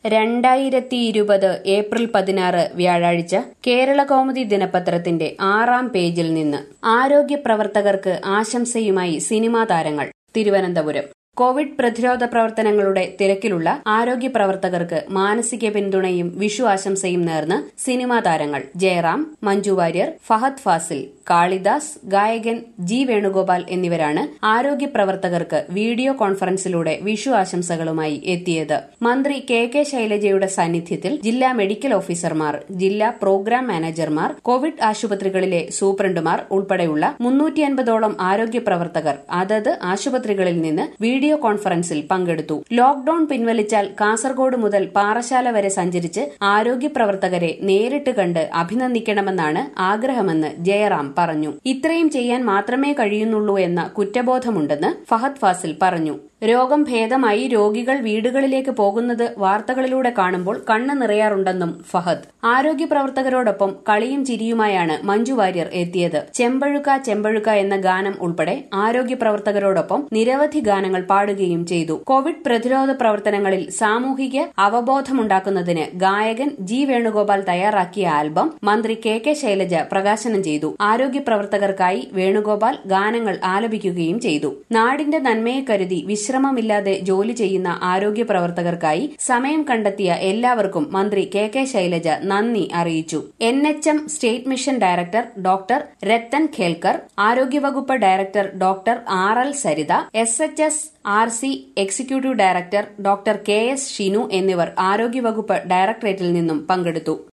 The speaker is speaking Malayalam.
രണ്ടായിരത്തി ഇരുപത് ഏപ്രിൽ പതിനാറ് വ്യാഴാഴ്ച കേരള കൗമുദി ദിനപത്രത്തിന്റെ ആറാം പേജിൽ നിന്ന് ആരോഗ്യ പ്രവർത്തകർക്ക് ആശംസയുമായി സിനിമാ താരങ്ങൾ തിരുവനന്തപുരം കോവിഡ് പ്രതിരോധ പ്രവർത്തനങ്ങളുടെ തിരക്കിലുള്ള ആരോഗ്യ പ്രവർത്തകർക്ക് മാനസിക പിന്തുണയും വിഷു ആശംസയും നേർന്ന് സിനിമാ താരങ്ങൾ ജയറാം മഞ്ജു വാര്യർ ഫഹദ് ഫാസിൽ കാളിദാസ് ഗായകൻ ജി വേണുഗോപാൽ എന്നിവരാണ് ആരോഗ്യ പ്രവർത്തകർക്ക് വീഡിയോ കോൺഫറൻസിലൂടെ വിഷു ആശംസകളുമായി എത്തിയത് മന്ത്രി കെ കെ ശൈലജയുടെ സാന്നിധ്യത്തിൽ ജില്ലാ മെഡിക്കൽ ഓഫീസർമാർ ജില്ലാ പ്രോഗ്രാം മാനേജർമാർ കോവിഡ് ആശുപത്രികളിലെ സൂപ്രണ്ടുമാർ ഉൾപ്പെടെയുള്ള മുന്നൂറ്റി അൻപതോളം ആരോഗ്യ പ്രവർത്തകർ അതത് ആശുപത്രികളിൽ നിന്ന് വീഡിയോ കോൺഫറൻസിൽ പങ്കെടുത്തു ലോക്ഡൌൺ പിൻവലിച്ചാൽ കാസർഗോഡ് മുതൽ പാറശാല വരെ സഞ്ചരിച്ച് ആരോഗ്യ പ്രവർത്തകരെ നേരിട്ട് കണ്ട് അഭിനന്ദിക്കണമെന്നാണ് ആഗ്രഹമെന്ന് ജയറാം പറഞ്ഞു ഇത്രയും ചെയ്യാൻ മാത്രമേ കഴിയുന്നുള്ളൂ എന്ന കുറ്റബോധമുണ്ടെന്ന് ഫഹദ് ഫാസിൽ പറഞ്ഞു രോഗം ഭേദമായി രോഗികൾ വീടുകളിലേക്ക് പോകുന്നത് വാർത്തകളിലൂടെ കാണുമ്പോൾ കണ്ണ് നിറയാറുണ്ടെന്നും ഫഹദ് ആരോഗ്യ പ്രവർത്തകരോടൊപ്പം കളിയും ചിരിയുമായാണ് മഞ്ജു വാര്യർ എത്തിയത് ചെമ്പഴുക്ക ചെമ്പഴുക്ക എന്ന ഗാനം ഉൾപ്പെടെ ആരോഗ്യ പ്രവർത്തകരോടൊപ്പം നിരവധി ഗാനങ്ങൾ പാടുകയും ചെയ്തു കോവിഡ് പ്രതിരോധ പ്രവർത്തനങ്ങളിൽ സാമൂഹിക അവബോധമുണ്ടാക്കുന്നതിന് ഗായകൻ ജി വേണുഗോപാൽ തയ്യാറാക്കിയ ആൽബം മന്ത്രി കെ കെ ശൈലജ പ്രകാശനം ചെയ്തു ആരോഗ്യ പ്രവർത്തകർക്കായി വേണുഗോപാൽ ഗാനങ്ങൾ ആലപിക്കുകയും ചെയ്തു നാടിന്റെ നന്മയെ കരുതി വിശ്രമമില്ലാതെ ജോലി ചെയ്യുന്ന ആരോഗ്യ പ്രവർത്തകർക്കായി സമയം കണ്ടെത്തിയ എല്ലാവർക്കും മന്ത്രി കെ കെ ശൈലജ നന്ദി അറിയിച്ചു N H M state mission director doctor Rathan Khelkar ആരോഗ്യവകുപ്പ് director doctor R L Saritha S H S R C executive director doctor K S Shinu എന്നിവർ ആരോഗ്യവകുപ്പ് ഡയറക്ടറേറ്റിൽ നിന്നും പങ്കെടുത്തു